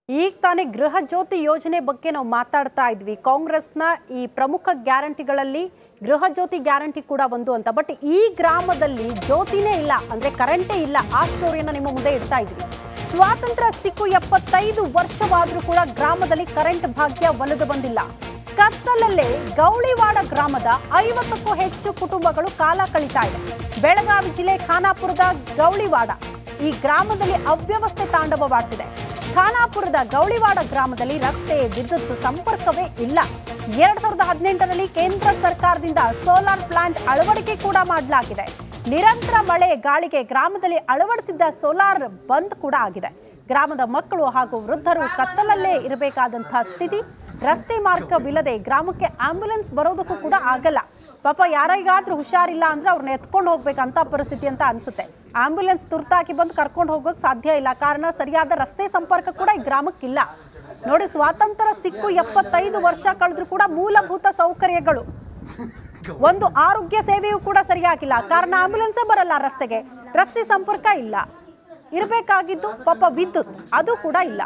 ಈಗ ತಾನೇ ಗೃಹ ಜ್ಯೋತಿ ಯೋಜನೆ ಬಗ್ಗೆ ನಾವು ಮಾತಾಡ್ತಾ ಇದ್ವಿ ಕಾಂಗ್ರೆಸ್ನ ಈ ಪ್ರಮುಖ ಗ್ಯಾರಂಟಿಗಳಲ್ಲಿ ಗೃಹ ಜ್ಯೋತಿ ಗ್ಯಾರಂಟಿ ಕೂಡ ಒಂದು ಅಂತ ಬಟ್ ಈ ಗ್ರಾಮದಲ್ಲಿ ಜ್ಯೋತಿನೇ ಇಲ್ಲ ಅಂದ್ರೆ ಕರೆಂಟೇ ಇಲ್ಲ ಆ ಸ್ಟೋರಿಯನ್ನ ನಿಮ್ಮ ಮುಂದೆ ಇಡ್ತಾ ಇದ್ವಿ ಸ್ವಾತಂತ್ರ್ಯ ಸಿಕ್ಕು ಎಪ್ಪತ್ತೈದು ವರ್ಷವಾದ್ರೂ ಕೂಡ ಗ್ರಾಮದಲ್ಲಿ ಕರೆಂಟ್ ಭಾಗ್ಯ ಒಲಿದು ಬಂದಿಲ್ಲ ಕತ್ತಲಲ್ಲೇ ಗೌಳಿವಾಡ ಗ್ರಾಮದ ಐವತ್ತಕ್ಕೂ ಹೆಚ್ಚು ಕುಟುಂಬಗಳು ಕಾಲ ಕಳೀತಾ ಇದೆ ಬೆಳಗಾವಿ ಜಿಲ್ಲೆ ಖಾನಾಪುರದ ಗೌಳಿವಾಡ ಈ ಗ್ರಾಮದಲ್ಲಿ ಅವ್ಯವಸ್ಥೆ ತಾಂಡವವಾಡ್ತಿದೆ ಖಾನಾಪುರದ ಗೌಳಿವಾಡ ಗ್ರಾಮದಲ್ಲಿ ರಸ್ತೆ ವಿದ್ಯುತ್ ಸಂಪರ್ಕವೇ ಇಲ್ಲ ಎರಡ್ ಸಾವಿರದ ಹದಿನೆಂಟರಲ್ಲಿ ಕೇಂದ್ರ ಸರ್ಕಾರದಿಂದ ಸೋಲಾರ್ ಪ್ಲಾಂಟ್ ಅಳವಡಿಕೆ ಕೂಡ ಮಾಡಲಾಗಿದೆ ನಿರಂತರ ಮಳೆ ಗಾಳಿಗೆ ಗ್ರಾಮದಲ್ಲಿ ಅಳವಡಿಸಿದ್ದ ಸೋಲಾರ್ ಬಂದ್ ಕೂಡ ಆಗಿದೆ ಗ್ರಾಮದ ಮಕ್ಕಳು ಹಾಗೂ ವೃದ್ಧರು ಕತ್ತಲಲ್ಲೇ ಇರಬೇಕಾದಂತಹ ಸ್ಥಿತಿ ರಸ್ತೆ ಮಾರ್ಗವಿಲ್ಲದೆ ಗ್ರಾಮಕ್ಕೆ ಆಂಬ್ಯುಲೆನ್ಸ್ ಬರೋದಕ್ಕೂ ಕೂಡ ಆಗಲ್ಲ ಪಾಪ ಯಾರಿಗಾದ್ರೂ ಹುಷಾರಿಲ್ಲ ಅಂದ್ರೆ ಅವ್ರನ್ನ ಎತ್ಕೊಂಡು ಹೋಗ್ಬೇಕಂತ ಪರಿಸ್ಥಿತಿ ಅಂತ ಅನ್ಸುತ್ತೆ ಆಂಬ್ಯುಲೆನ್ಸ್ ತುರ್ತಾಗಿ ಬಂದು ಕರ್ಕೊಂಡು ಹೋಗೋಕೆ ಸಾಧ್ಯ ಇಲ್ಲ ಕಾರಣ ಸರಿಯಾದ ರಸ್ತೆ ಸಂಪರ್ಕ ಕೂಡ ಈ ಗ್ರಾಮಕ್ಕಿಲ್ಲ ನೋಡಿ ಸ್ವಾತಂತ್ರ್ಯ ಸಿಕ್ಕು ಎಪ್ಪತ್ತೈದು ವರ್ಷ ಕಳೆದ್ರೂ ಕೂಡ ಮೂಲಭೂತ ಸೌಕರ್ಯಗಳು ಒಂದು ಆರೋಗ್ಯ ಸೇವೆಯೂ ಕೂಡ ಸರಿಯಾಗಿಲ್ಲ ಕಾರಣ ಆಂಬ್ಯುಲೆನ್ಸೇ ಬರಲ್ಲ ರಸ್ತೆಗೆ ರಸ್ತೆ ಸಂಪರ್ಕ ಇಲ್ಲ ಇರಬೇಕಾಗಿದ್ದು ಪಾಪ ವಿದ್ಯುತ್ ಅದು ಕೂಡ ಇಲ್ಲ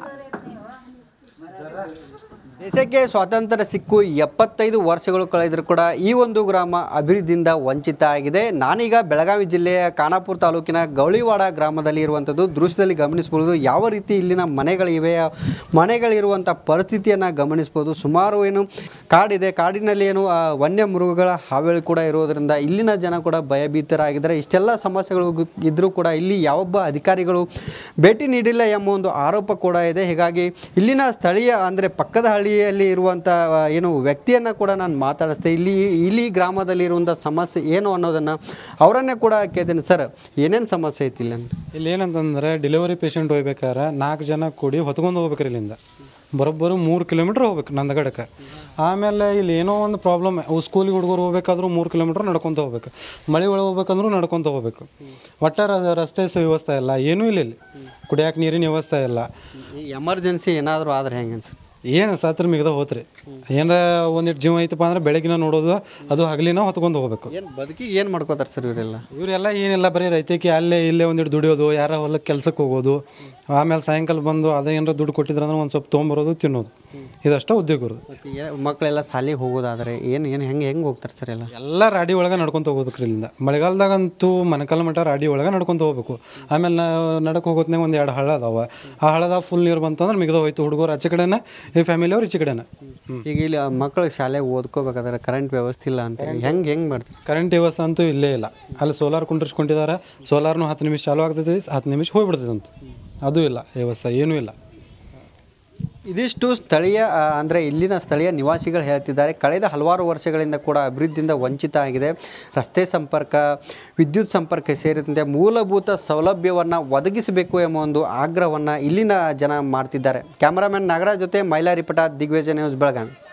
ದೇಶಕ್ಕೆ ಸ್ವಾತಂತ್ರ್ಯ ಸಿಕ್ಕು ಎಪ್ಪತ್ತೈದು ವರ್ಷಗಳು ಕಳೆದರೂ ಕೂಡ ಈ ಒಂದು ಗ್ರಾಮ ಅಭಿವೃದ್ಧಿಯಿಂದ ವಂಚಿತ ಆಗಿದೆ ನಾನೀಗ ಬೆಳಗಾವಿ ಜಿಲ್ಲೆಯ ಖಾನಾಪುರ ತಾಲೂಕಿನ ಗೌಳಿವಾಡ ಗ್ರಾಮದಲ್ಲಿ ಇರುವಂಥದ್ದು ದೃಶ್ಯದಲ್ಲಿ ಗಮನಿಸ್ಬೋದು ಯಾವ ರೀತಿ ಇಲ್ಲಿನ ಮನೆಗಳಿವೆ ಮನೆಗಳಿರುವಂಥ ಪರಿಸ್ಥಿತಿಯನ್ನು ಗಮನಿಸ್ಬೋದು ಸುಮಾರು ಏನು ಕಾಡಿದೆ ಕಾಡಿನಲ್ಲಿ ಏನು ಆ, ವನ್ಯ ಮೃಗಗಳ ಹಾವಳಿ ಕೂಡ ಇರೋದರಿಂದ ಇಲ್ಲಿನ ಜನ ಕೂಡ ಭಯಭೀತರಾಗಿದ್ದಾರೆ ಇಷ್ಟೆಲ್ಲ ಸಮಸ್ಯೆಗಳು ಗು- ಇದ್ರೂ ಕೂಡ ಇಲ್ಲಿ ಯಾವೊಬ್ಬ ಅಧಿಕಾರಿಗಳು ಭೇಟಿ ನೀಡಿಲ್ಲ ಎಂಬ ಒಂದು ಆರೋಪ ಕೂಡ ಇದೆ ಹೀಗಾಗಿ ಇಲ್ಲಿನ ಸ್ಥಳೀಯ ಅಂದರೆ ಪಕ್ಕದ ಹಳ್ಳಿಯಲ್ಲಿ ಇರುವಂಥ ಆ, ಏನು ವ್ಯಕ್ತಿಯನ್ನು ಕೂಡ ನಾನು ಮಾತಾಡಿಸ್ತೆ ಇಲ್ಲಿ ಇಲ್ಲಿ ಗ್ರಾಮದಲ್ಲಿ ಇರುವಂಥ ಸಮಸ್ಯೆ ಏನು ಅನ್ನೋದನ್ನು ಅವರನ್ನೇ ಕೂಡ ಕೇಳ್ತೇನೆ ಸರ್ ಏನೇನು ಸಮಸ್ಯೆ ಐತಿ ಇಲ್ಲಿ ಅಂತ ಇಲ್ಲಿ ಏನಂತಂದ್ರೆ ಡೆಲಿವರಿ ಪೇಷಂಟ್ ಹೋಗ್ಬೇಕಾರೆ ನಾಲ್ಕು ಜನ ಕೂಡಿ ಹೊತ್ಕೊಂಡು ಹೋಗ್ಬೇಕ್ರಿ ಇಲ್ಲಿಂದ ಬರೋಬ್ಬರು ಮೂರು ಕಿಲೋಮೀಟ್ರ್ ಹೋಗ್ಬೇಕು ನಂದಗಡಕ್ಕೆ ಆಮೇಲೆ ಇಲ್ಲಿ ಏನೋ ಒಂದು ಪ್ರಾಬ್ಲಮ್ ಸ್ಕೂಲಿಗೆ ಹುಡುಗರು ಹೋಗ್ಬೇಕಾದ್ರೂ ಮೂರು ಕಿಲೋಮೀಟ್ರ್ ನಡ್ಕೊತ ಹೋಗ್ಬೇಕು ಮಳೆ ಒಳಗೆ ಹೋಗ್ಬೇಕಂದ್ರೂ ನಡ್ಕೊತ ಹೋಗ್ಬೇಕು ಒಟ್ಟ ರ- ರಸ್ತೆ ಸ ವ್ಯವಸ್ಥೆ ಇಲ್ಲ ಏನೂ ಇಲ್ಲ ಇಲ್ಲಿ ಕುಡಿಯೋಕೆ ನೀರಿನ ವ್ಯವಸ್ಥೆ ಇಲ್ಲ ಎಮರ್ಜೆನ್ಸಿ ಏನಾದರೂ ಆದ್ರೆ ಹೆಂಗೆ ಅನ್ಸುತ್ತೆ ಏನು ಸತ್ರ ಮಿಗದ ಹೋತ್ರಿ ಏನಾರ ಒಂದಿಟ್ಟು ಜೀವ ಐತಪ್ಪ ಅಂದ್ರೆ ಬೆಳಗಿನ ನೋಡೋದು ಅದು ಹಗಲಿನ ಹೊತ್ಕೊಂಡು ಹೋಗ್ಬೇಕು ಏನು ಬದುಕಿಗೆ ಏನು ಮಾಡ್ಕೋತಾರೆ ಸರ್ ಇವರೆಲ್ಲ ಇವರೆಲ್ಲ ಏನಿಲ್ಲ ಬರೀ ರೈತಕ್ಕೆ ಅಲ್ಲೇ ಇಲ್ಲೇ ಒಂದಿಟ್ಟು ದುಡಿಯೋದು ಯಾರ ಹೊಲಕ್ಕೆ ಕೆಲ್ಸಕ್ಕೆ ಹೋಗೋದು ಆಮೇಲೆ ಸಾಯಂಕಾಲ ಬಂದು ಅದೇ ಏನಾರ ದುಡ್ಡು ಕೊಟ್ಟಿದ್ರಂದ್ರೆ ಒಂದು ಸ್ವಲ್ಪ ತೊಗೊಂಬರೋದು ತಿನ್ನೋದು ಇದಷ್ಟ ಉದ್ಯೋಗ ಇರೋದು ಮತ್ತೆ ಏ- ಮಕ್ಕಳೆಲ್ಲ ಶಾಲೆಗೆ ಹೋಗೋದಾದ್ರೆ ಏನು ಏನು ಹೆಂಗೆ ಹೆಂಗೆ ಹೋಗ್ತಾರೆ ಸರ್ ಎಲ್ಲ ಎಲ್ಲ ರಾಡಿ ಒಳಗೆ ನಡ್ಕೊಂತ ಹೋಗ್ಬೇಕು ಇಲ್ಲಿಂದ ಮಳೆಗಾಲದಾಗಂತೂ ಮನಕಾಲ ಮಠ ರಾಡಿ ಒಳಗೆ ನಡ್ಕೊಂತ ಹೋಗ್ಬೇಕು ಆಮೇಲೆ ನಾವು ನಡಕ್ಕೆ ಹೋಗೋತ್ನಾಗ ಒಂದು ಎರಡು ಹಳ್ಳ ಅದಾವ ಆ ಹಳ್ಳದಾಗ ಫುಲ್ ನೀರು ಬಂತಂದ್ರೆ ಮಿಗದ ಹೋಯ್ತು ಹುಡುಗರು ಆಚೆ ಕಡೆನ ಈ ಫ್ಯಾಮಿಲಿ ಅವ್ರು ಈಚೆ ಕಡೆನ ಈಗ ಇಲ್ಲಿ ಮಕ್ಕಳು ಶಾಲೆಗೆ ಓದ್ಕೋಬೇಕಾದ್ರೆ ಕರೆಂಟ್ ವ್ಯವಸ್ಥೆ ಇಲ್ಲ ಅಂತ ಹೆಂಗೆ ಹೆಂಗೆ ಮಾಡ್ತಾರೆ ಕರೆಂಟ್ ವ್ಯವಸ್ಥೆ ಅಂತೂ ಇಲ್ಲೇ ಇಲ್ಲ ಅಲ್ಲಿ ಸೋಲಾರ್ ಕುಂಡ್ರಿಸ್ಕೊಂಡಿದ್ದಾರೆ ಸೋಲಾರ್ನು ಹತ್ತು ನಿಮಿಷ ಚಾಲು ಆಗ್ತೈತಿ ಹತ್ತು ನಿಮಿಷ ಹೋಗ್ಬಿಡ್ತೈತೆ ಅಂತ ಅದು ಇಲ್ಲ ವ್ಯವಸ್ಥೆ ಏನೂ ಇಲ್ಲ ಇದಿಷ್ಟು ಸ್ಥಳೀಯ ಆ, ಅಂದರೆ ಇಲ್ಲಿನ ಸ್ಥಳೀಯ ನಿವಾಸಿಗಳು ಹೇಳ್ತಿದ್ದಾರೆ ಕಳೆದ ಹಲವಾರು ವರ್ಷಗಳಿಂದ ಕೂಡ ಅಭಿವೃದ್ಧಿಯಿಂದ ವಂಚಿತ ಆಗಿದೆ ರಸ್ತೆ ಸಂಪರ್ಕ ವಿದ್ಯುತ್ ಸಂಪರ್ಕ ಸೇರಿದಂತೆ ಮೂಲಭೂತ ಸೌಲಭ್ಯವನ್ನು ಒದಗಿಸಬೇಕು ಎಂಬ ಒಂದು ಆಗ್ರಹವನ್ನು ಇಲ್ಲಿನ ಜನ ಮಾಡ್ತಿದ್ದಾರೆ ಕ್ಯಾಮರಾಮನ್ ನಾಗರಾಜ್ ಜೊತೆ ಮೈಲಾರಿಪಟ ದಿಗ್ವಿಜಯ ನ್ಯೂಸ್ ಬೆಳಗಾವಿ